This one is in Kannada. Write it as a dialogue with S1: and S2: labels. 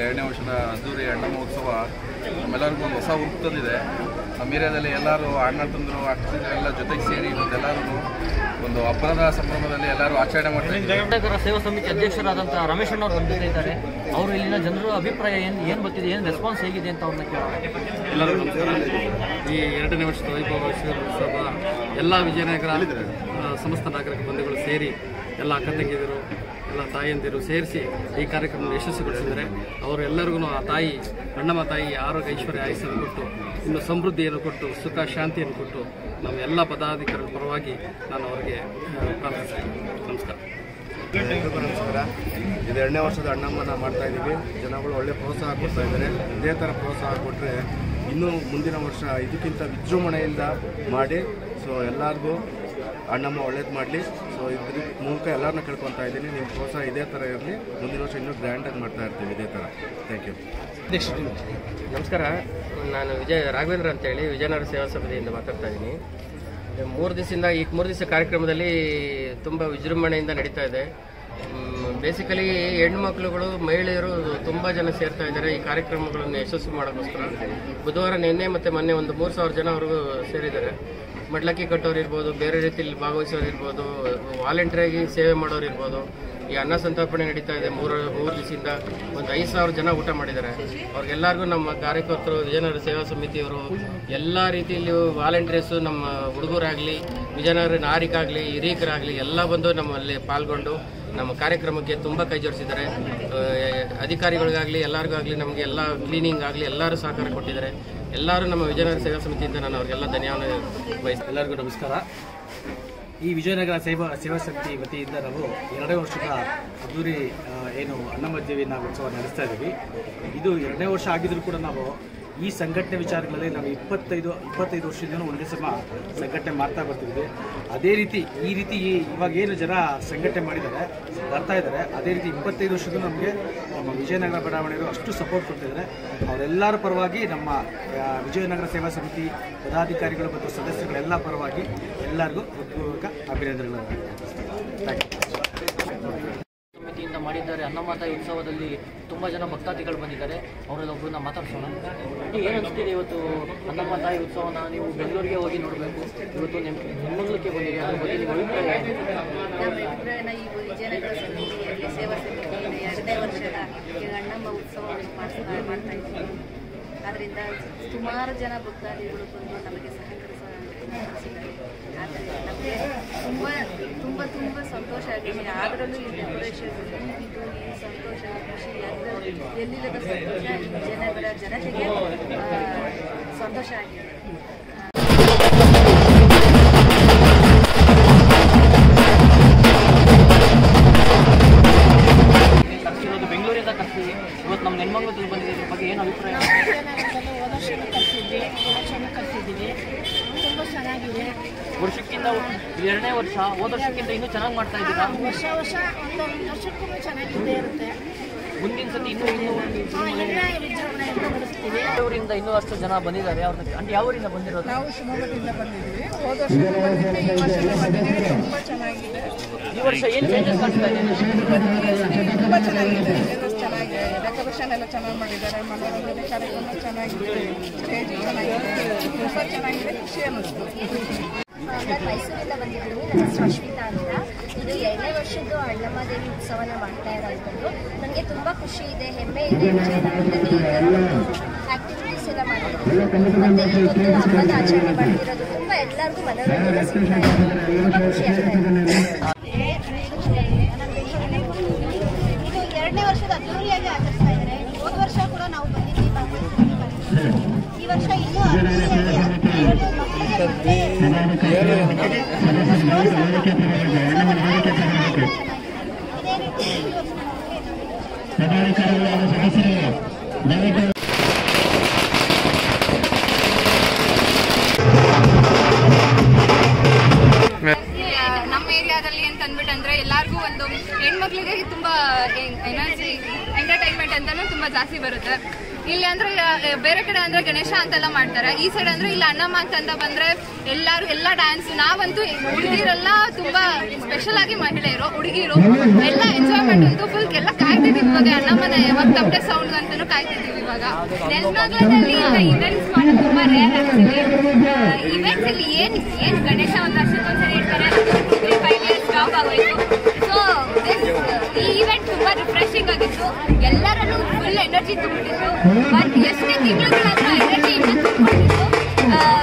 S1: ಎರಡನೇ ವರ್ಷದ ಅದ್ದೂರಿ ಅಣ್ಣ ಮಹೋತ್ಸವ ನಮ್ಮೆಲ್ಲರಿಗೂ ಒಂದು ಹೊಸ ಉರುಕು ತಂದಿದೆ ನಮ್ಮ ಏರಿಯಾದಲ್ಲಿ ಎಲ್ಲರೂ ಅಣ್ಣ ತಂದರು ಅಕ್ಕ ಎಲ್ಲ ಜೊತೆಗೆ ಸೇರಿ ಎಲ್ಲರೂ ಒಂದು ಹಬ್ಬದ ಸಂಭ್ರಮದಲ್ಲಿ ಎಲ್ಲರೂ ಆಚರಣೆ ಮಾಡ್ತಾ ಇದ್ದೀವಿ
S2: ನಾಗರ ಸೇವಾ ಸಮಿತಿ ಅಧ್ಯಕ್ಷರಾದಂಥ ರಮೇಶ್ ಅಣ್ಣ ಅವರು ಬಂದಿರ್ತಾ ಇದ್ದಾರೆ ಅವರು ಇಲ್ಲಿನ ಜನರ ಅಭಿಪ್ರಾಯ ಏನು ಏನು ಬರ್ತಿದೆ ಏನು ರೆಸ್ಪಾನ್ಸ್ ಹೇಗಿದೆ ಅಂತ ಅವ್ರನ್ನ ಕೇಳೋಣ
S3: ಎಲ್ಲರಿಗೂ ನಮಸ್ಕಾರ ಈ ಎರಡನೇ ವರ್ಷದ ವೈಭವ ಶಿವೋತ್ಸವ ಎಲ್ಲ ವಿಜಯನಗರ ಆ, ಸಮಸ್ತ ನಾಗರಿಕ ಬಂಧುಗಳು ಸೇರಿ ಎಲ್ಲ ಅಕ್ಕ ತಂಗಿದಿರು ಎಲ್ಲ ತಾಯಿಯಂದಿರು ಸೇರಿಸಿ ಈ ಕಾರ್ಯಕ್ರಮ ಯಶಸ್ವಿಗೊಳಿಸಿದ್ದಾರೆ ಅವರೆಲ್ಲರಿಗೂ ಆ ತಾಯಿ ಅಣ್ಣಮ್ಮ ತಾಯಿ ಆರೋಗ್ಯ ಐಶ್ವರ್ಯ ಆಯಸ್ಸನ್ನು ಕೊಟ್ಟು ಇನ್ನು ಸಮೃದ್ಧಿಯನ್ನು ಕೊಟ್ಟು ಸುಖ ಶಾಂತಿಯನ್ನು ಕೊಟ್ಟು ನಮ್ಮ ಎಲ್ಲ ಪದಾಧಿಕಾರಿಗಳ ಪರವಾಗಿ ನಾನು ಅವರಿಗೆ ಆ, ಪ್ರಾರ್ಥಿಸ್ತೀನಿ ನಮಸ್ಕಾರ
S4: ಎಲ್ರಿಗೂ ನಮಸ್ಕಾರ ಇದು ಎರಡನೇ ವರ್ಷದ ಅಣ್ಣಮ್ಮನ ಮಾಡ್ತಾ ಇದ್ದೀವಿ ಜನಗಳು ಒಳ್ಳೆ ಪ್ರೋತ್ಸಾಹ ಕೊಡ್ತಾ ಇದ್ದಾರೆ ಇದೇ ಥರ ಪ್ರೋತ್ಸಾಹ ಕೊಟ್ಟರೆ ಇನ್ನೂ ಮುಂದಿನ ವರ್ಷ ಇದಕ್ಕಿಂತ ವಿಜೃಂಭಣೆಯಿಂದ ಮಾಡಿ ಸೊ ಎಲ್ಲರಿಗೂ ಅಣ್ಣಮ್ಮ ಒಳ್ಳೇದು ಮಾಡಲಿ ಸೊ ಇದ್ರ ಮೂಲಕ ಎಲ್ಲರನ್ನ ಕೇಳ್ಕೊತಾ ಇದ್ದೀನಿ ನಿಮ್ಮ ಪ್ರೋತ್ಸಾಹ ಇದೇ ಥರ ಇರಲಿ ಮುಂದಿನ ವರ್ಷ ಇನ್ನೂ ಗ್ರ್ಯಾಂಡಾಗಿ ಮಾಡ್ತಾ ಇರ್ತೀವಿ ಇದೇ ಥರ ಥ್ಯಾಂಕ್ ಯು
S5: ನಮಸ್ಕಾರ ನಾನು ವಿಜಯ ರಾಘವೇಂದ್ರ ಅಂತೇಳಿ ವಿಜಯನಗರ ಸೇವಾ ಸಮಿತಿಯಿಂದ ಮಾತಾಡ್ತಾ ಇದ್ದೀನಿ ಮೂರು ದಿವಸದಿಂದ ಈ ಮೂರು ದಿವಸ ಕಾರ್ಯಕ್ರಮದಲ್ಲಿ ತುಂಬ ವಿಜೃಂಭಣೆಯಿಂದ ನಡೀತಾ ಇದೆ ಬೇಸಿಕಲಿ ಹೆಣ್ಮಕ್ಳುಗಳು ಮಹಿಳೆಯರು ತುಂಬ ಜನ ಸೇರ್ತಾ ಇದ್ದಾರೆ ಈ ಕಾರ್ಯಕ್ರಮಗಳನ್ನು ಯಶಸ್ವಿ ಮಾಡೋಕ್ಕೋಸ್ಕರ ಬುಧವಾರ ನಿನ್ನೆ ಮತ್ತು ಮೊನ್ನೆ ಒಂದು ಮೂರು ಸಾವಿರ ಜನ ಅವ್ರಿಗೂ ಸೇರಿದ್ದಾರೆ ಮಡ್ಲಕ್ಕಿ ಕಟ್ಟೋರು ಇರ್ಬೋದು ಬೇರೆ ರೀತಿಯಲ್ಲಿ ಭಾಗವಹಿಸೋರು ಇರ್ಬೋದು ವಾಲಂಟ್ರಿಯಾಗಿ ಸೇವೆ ಮಾಡೋರು ಇರ್ಬೋದು ಈ ಅನ್ನ ಸಂತರ್ಪಣೆ ನಡೀತಾ ಇದೆ ಮೂರು ಮೂರು ದಿವಸದಿಂದ ಒಂದು ಐದು ಸಾವಿರ ಜನ ಊಟ ಮಾಡಿದ್ದಾರೆ ಅವ್ರಿಗೆಲ್ಲರಿಗೂ ನಮ್ಮ ಕಾರ್ಯಕರ್ತರು ವಿಜಯನಗರ ಸೇವಾ ಸಮಿತಿಯವರು ಎಲ್ಲ ರೀತಿಯಲ್ಲಿ ವಾಲಂಟಿಯರ್ಸು ನಮ್ಮ ಹುಡುಗರಾಗಲಿ ವಿಜಯನಗರ ನಾರಿಕಾಗಲಿ ಹಿರೀಕರಾಗಲಿ ಎಲ್ಲ ಬಂದು ನಮ್ಮಲ್ಲಿ ಪಾಲ್ಗೊಂಡು ನಮ್ಮ ಕಾರ್ಯಕ್ರಮಕ್ಕೆ ತುಂಬ ಕೈ ಜೋಡಿಸಿದ್ದಾರೆ ಅಧಿಕಾರಿಗಳಿಗಾಗಲಿ ಎಲ್ಲರಿಗಾಗಲಿ ನಮಗೆ ಎಲ್ಲ ಕ್ಲೀನಿಂಗ್ ಆಗಲಿ ಎಲ್ಲರೂ ಸಹಕಾರ ಕೊಟ್ಟಿದ್ದಾರೆ ಎಲ್ಲರೂ ನಮ್ಮ ವಿಜಯನಗರ ಸೇವಾ ಸಮಿತಿಯಿಂದ ನಾನು ಅವ್ರಿಗೆಲ್ಲ ಧನ್ಯವಾದ ಬಯಸ್ತೀನಿ
S6: ಎಲ್ಲರಿಗೂ ನಮಸ್ಕಾರ ಈ ವಿಜಯನಗರ ಸೇವಾ ಸೇವಾ ಸಮಿತಿ ವತಿಯಿಂದ ನಾವು ಎರಡನೇ ವರ್ಷದ ಅದ್ದೂರಿ ಆ, ಏನು ಅನ್ನಮದ್ದೇವಿನ ಉತ್ಸವ ನಡೆಸ್ತಾ ಇದ್ದೀವಿ ಇದು ಎರಡನೇ ವರ್ಷ ಆಗಿದ್ರು ಕೂಡ ನಾವು ಈ ಸಂಘಟನೆ ವಿಚಾರಗಳಲ್ಲಿ ನಾವು ಇಪ್ಪತ್ತೈದು ಇಪ್ಪತ್ತೈದು ವರ್ಷದಿಂದ ಒಂದೇ ಸಮ ಸಂಘಟನೆ ಮಾಡ್ತಾ ಬರ್ತಿದ್ವಿ ಅದೇ ರೀತಿ ಈ ರೀತಿ ಈ- ಇವಾಗ ಏನು ಜನ ಸಂಘಟನೆ ಮಾಡಿದ್ದಾರೆ ಬರ್ತಾ ಇದ್ದಾರೆ ಅದೇ ರೀತಿ ಇಪ್ಪತ್ತೈದು ವರ್ಷದಿಂದ ನಮಗೆ ನಮ್ಮ ವಿಜಯನಗರ ಬಡಾವಣೆಯವರು ಅಷ್ಟು ಸಪೋರ್ಟ್ ಕೊಡ್ತಿದ್ದಾರೆ ಅವರೆಲ್ಲರ ಪರವಾಗಿ ನಮ್ಮ ಆ, ವಿಜಯನಗರ ಸೇವಾ ಸಮಿತಿ ಪದಾಧಿಕಾರಿಗಳು ಮತ್ತು ಸದಸ್ಯಗಳೆಲ್ಲ ಪರವಾಗಿ ಎಲ್ಲರಿಗೂ ಹೃತ್ಪೂರ್ವಕ ಅಭಿನಂದನೆಗಳನ್ನು ಥ್ಯಾಂಕ್ ಯು
S2: ಸಮಿತಿಯಿಂದ ಮಾಡಿದ್ದಾರೆ ಅನ್ನಮಾತಾಯಿ ಉತ್ಸವದಲ್ಲಿ ತುಂಬ ಜನ ಭಕ್ತಾದಿಗಳು ಬಂದಿದ್ದಾರೆ ಅವರೆಲ್ಲ ಒಬ್ಬರನ್ನ ಮಾತಾಡ್ಸೋಣ ಏನು ಅನಿಸ್ತಿದೆ ಇವತ್ತು ಅನ್ನಮಾತಾಯಿ ಉತ್ಸವನ ನೀವು ಬೆಂಗಳೂರಿಗೆ ಹೋಗಿ ನೋಡಬೇಕು ಇವತ್ತು ನಿಮ್ಮ ನಿಮ್ಮಗಳಿಗೆ ಬಂದಿದೆ ಅದ್ರ ಬಗ್ಗೆ ನಿಮ್ಮ ಅಭಿಪ್ರಾಯ ಏನು?
S7: ನಮ್ಮ ಅಭಿಪ್ರಾಯನ ಈ ವಿಜಯನಗರ ಸಮಿತಿಯಲ್ಲಿ ಸೇವಾ ಸಮಿತಿಯಲ್ಲಿ ಎರಡನೇ ವರ್ಷದ ಈ ಅಣ್ಣಮ್ಮ ಉತ್ಸವವನ್ನು ಮಾಡಿಸ್ತಾ ಮಾಡ್ತಾ ಇದ್ದೀವಿ ಅದರಿಂದ ಸುಮಾರು ಜನ ಭಕ್ತಾದಿಗಳು ಬಂದು ನಮಗೆ ಸಹಕರಿಸಿದ್ದಾರೆ ಆದ್ದರಿಂದ ನಮಗೆ ತುಂಬ ತುಂಬ ತುಂಬ ಸಂತೋಷ ಆಗಿದೆ ಅದರಲ್ಲೂ ಈ ಡೆಕೋರೇಷನ್ ಇದು ಈ ಸಂತೋಷ ಖುಷಿ ಎಲ್ಲರೂ ಎಲ್ಲಿಲ್ಲದ ಸಂತೋಷ ಈ ವಿಜಯನಗರ ಜನತೆಗೆ ಆ, ಸಂತೋಷ ಆಗಿದೆ
S2: ಕರ್ಸಿರೋದು ಬೆಂಗಳೂರಿಂದ ಕರ್ಸಿದ್ವಿ ಇವತ್ತು ನಮ್ಮ ನೆನ್ಮಂಗ್ಳದಲ್ಲಿ ಬಂದಿದೆ ಇದ್ರ ಬಗ್ಗೆ ಏನು ಅಭಿಪ್ರಾಯ
S8: ವಿಜಯನಗರದಲ್ಲಿ ಹೋದ ವರ್ಷನೂ ಕಲಿಸಿದ್ವಿ ಈ ವರ್ಷನೂ ಕಲಿಸಿದ್ದೀವಿ ತುಂಬ ಚೆನ್ನಾಗಿದೆ
S2: ವರ್ಷಕ್ಕಿಂತ ಇದು ಎರಡನೇ ವರ್ಷ ಹೋದ ವರ್ಷಕ್ಕಿಂತ ಇನ್ನೂ ಚೆನ್ನಾಗಿ ಮಾಡ್ತಾ ಇದ್ದೀರಾ
S8: ವರ್ಷ ವರ್ಷ ಒಂದೊಂದು ವರ್ಷಕ್ಕೂ ಚೆನ್ನಾಗಿದ್ದೇ ಇರುತ್ತೆ
S2: ಮುಂದಿನ ಸತಿ ಇನ್ನೂ ಇನ್ನೂ
S8: ಆ, ಇನ್ನೂ ವಿಜೃಂಭಣೆಯಿಂದ ನಡೆಸ್ತೀವಿ
S2: ಊರಿಂದ ಇನ್ನೂ ಅಷ್ಟು ಜನ ಬಂದಿದ್ದಾರೆ ಅವ್ರನ್ನ ಅಂದ್ರೆ ಯಾವ ಊರಿಂದ ಬಂದಿರೋದು
S9: ನಾವು ಶಿವಮೊಗ್ಗದಿಂದ ಬಂದಿದ್ವಿ ಹೋದ ವರ್ಷನೂ ಬಂದಿದ್ವಿ ಈ ವರ್ಷನೂ ಬಂದಿದ್ದೀವಿ ತುಂಬ ಚೆನ್ನಾಗಿದೆ
S2: ಈ ವರ್ಷ ಏನು ಚೇಂಜಸ್ ಕಾಣಿಸ್ತಾ ಇದೆ
S9: ತುಂಬ ಚೆನ್ನಾಗಿದೆ ಎಲ್ಲ ಚೆನ್ನಾಗಿದೆ ಡೆಕೋರೇಷನ್ ಎಲ್ಲ ಚೆನ್ನಾಗಿ ಮಾಡಿದ್ದಾರೆ ಮನೋರಂಜನೆ ಕಾರ್ಯಕ್ರಮ ಚೆನ್ನಾಗಿದೆ ಸ್ಟೇಜ್ ಚೆನ್ನಾಗಿದೆ ತುಂಬ ಚೆನ್ನಾಗಿದೆ ಖುಷಿ ಅನ್ನಿಸ್ತು
S8: ನಾನು ಮೈಸೂರಿಂದ ಬಂದಿದ್ದೀನಿ ನನ್ನ ಹೆಸರು ಅಶ್ವಿತಾ ಅಂತ ಇದು ಎರಡನೇ ವರ್ಷದ್ದು ಅಣ್ಣಮ್ಮದೇವಿ ಉತ್ಸವನ ಮಾಡ್ತಾ ಇರೋಂಥದ್ದು ನನಗೆ ತುಂಬ ಖುಷಿ ಇದೆ ಹೆಮ್ಮೆ ಇದೆ ವಿಜಯನಗರದಲ್ಲಿ ಈ ಥರ ಆ್ಯಕ್ಟಿವಿಟೀಸ್ ಎಲ್ಲ ಮಾಡಿರೋದು ಮತ್ತು ಈ ಒಂದು ಹಬ್ಬದ ಆಚರಣೆ ಮಾಡ್ತಿರೋದು ತುಂಬ ಎಲ್ಲರಿಗೂ ಮನೋರಂಜನೆ ಸಿಗ್ತಾ ಇದೆ ತುಂಬ ಖುಷಿ ಆಗ್ತಾ ಇದೆ ಇದು ಎರಡನೇ ವರ್ಷದ ಅದ್ದೂರಿಯಾಗಿ ಆಚರಿಸ್ತಾ ಇದ್ದಾರೆ ಹೋದ ವರ್ಷ ಕೂಡ ನಾವು ಬಂದಿದ್ವಿ ಭಾಗವಹಿಸಿದ್ವಿ ಕಾರ್ಯಕ್ರಮದಲ್ಲಿ. ಈ ವರ್ಷ ಇನ್ನೂ ಅದ್ದೂರಿಯಾಗಿ ಮಕ್ಕಳಿಗೆ ಇದೇ ರೀತಿ ಈ ವರ್ಷ ನಮಗೆ
S7: ನಮ್ಮ ಏರಿಯಾದಲ್ಲಿ ಅಂತ ಅಂದ್ಬಿಟ್ಟಂದ್ರೆ ಎಲ್ಲರಿಗೂ ಒಂದು ಹೆಣ್ಮಕ್ಳಿಗೆ ತುಂಬಾ ಎನರ್ಜಿ ಎಂಟರ್ಟೈನ್ಮೆಂಟ್ ಅಂತಾನು ತುಂಬಾ ಜಾಸ್ತಿ ಬರುತ್ತೆ
S10: ಇಲ್ಲಿ ಅಂದ್ರೆ ಆ, ಬೇರೆ ಕಡೆ ಅಂದ್ರೆ ಗಣೇಶ ಅಂತೆಲ್ಲ ಮಾಡ್ತಾರೆ ಈ ಸೈಡ್ ಅಂದ್ರೆ ಇಲ್ಲಿ ಅಣ್ಣಮ್ಮ ಅಂತ ಬಂದ್ರೆ ಎಲ್ಲಾರು ಎಲ್ಲ ಡ್ಯಾನ್ಸ್ ನಾವಂತೂ ಹುಡುಗಿರೆಲ್ಲ ತುಂಬಾ ಸ್ಪೆಷಲ್ ಆಗಿ ಮಹಿಳೆಯರು ಹುಡುಗಿರು ಎಲ್ಲ ಎಂಜಾಯ್ಮೆಂಟ್ ಅಂತೂ ಫುಲ್ ಎಲ್ಲ ಕಾಯ್ತಿದೀವಿ ಇವಾಗ ಅಣ್ಣಮ್ಮನ ಯಾವಾಗ ತಪ್ಪೆ ಸೌಂಡ್ ಅಂತಾನು ಕಾಯ್ತಿದೀವಿ ಇವಾಗ
S11: ನೆಲಮಂಗಲದಲ್ಲಿ ಇವೆಂಟ್ಸ್ ಮಾಡೋದು ತುಂಬಾ ರೇರ್ ಆಕ್ಚುಲಿ ಇವೆಂಟ್ಸ್ ಅಲ್ಲಿ ಏನ್ ಏನ್ ಗಣೇಶ ಒಂದು ವರ್ಷಕ್ಕೊಂದ್ಸರಿ ಇರ್ತಾರೆ ತ್ರೀ ಫೈವ್ ಇಯರ್ಸ್ ಸ್ಟಾಪ್ ಆಗೋಯ್ತು ಸೊ ಈ ಇವೆಂಟ್ ತುಂಬಾ ರಿಫ್ರೆಶಿಂಗ್ ಆಗಿತ್ತು ಎಲ್ಲರಲ್ಲೂ ಫುಲ್ ಎನರ್ಜಿ ತುಂಬಿಟ್ಟಿತ್ತು ಬಟ್ ಎಷ್ಟೇ ತಿಂಗಳುಗಳಾದ್ರೂ ಎನರ್ಜಿ ಇನ್ನೂ ತುಂಬಿಕೊಂಡಿತ್ತು